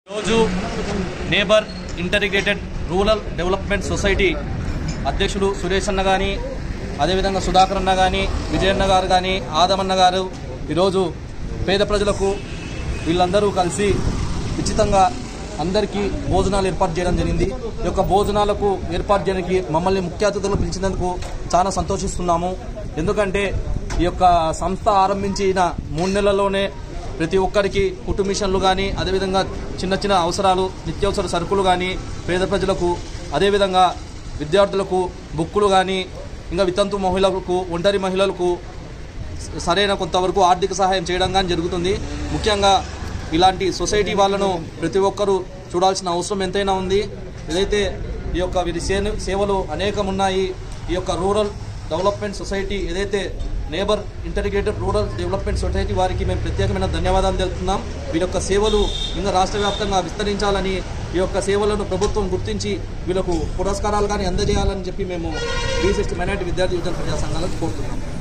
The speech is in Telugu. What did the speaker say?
రోజు neighbour integrated rural development society అధ్యక్షుడు సురేష్ అన్న కానీ అదేవిధంగా సుధాకర్ అన్న కానీ విజయన్న గారు కానీ ఆదమన్న గారు ఈరోజు పేద ప్రజలకు వీళ్ళందరూ కలిసి ఉచితంగా అందరికీ భోజనాలు ఏర్పాటు చేయడం జరిగింది ఈ యొక్క భోజనాలకు ఏర్పాటు చేయడానికి మమ్మల్ని ముఖ్య అతిథులు పిలిచినందుకు చాలా సంతోషిస్తున్నాము ఎందుకంటే ఈ యొక్క సంస్థ ఆరంభించిన మూడు నెలల్లోనే ప్రతి ఒక్కరికి కుటుంబ మిషన్లు కానీ అదేవిధంగా చిన్న చిన్న అవసరాలు నిత్యావసర సరుకులు కానీ పేద ప్రజలకు అదేవిధంగా విద్యార్థులకు బుక్కులు కానీ ఇంకా వితంతు మహిళలకు ఒంటరి మహిళలకు సరైన కొంతవరకు ఆర్థిక సహాయం చేయడం కానీ జరుగుతుంది ముఖ్యంగా ఇలాంటి సొసైటీ వాళ్ళను ప్రతి ఒక్కరూ చూడాల్సిన అవసరం ఎంతైనా ఉంది ఏదైతే ఈ యొక్క వీరి సేన- సేవలు అనేకం ఉన్నాయి ఈ యొక్క రూరల్ డెవలప్మెంట్ సొసైటీ ఏదైతే neighbour integrated rural development society వారికి మేము ప్రత్యేకమైన ధన్యవాదాలు తెలుపుతున్నాం వీరి యొక్క సేవలు ఇంకా రాష్ట్ర వ్యాప్తంగా విస్తరించాలని ఈ యొక్క సేవలను ప్రభుత్వం గుర్తించి వీళ్ళకు పురస్కారాలు కానీ అందజేయాలని చెప్పి మేము బీసెస్ట్ మైనార్టీ విద్యార్థి యువజన ప్రజా సంఘాలకు కోరుతున్నాం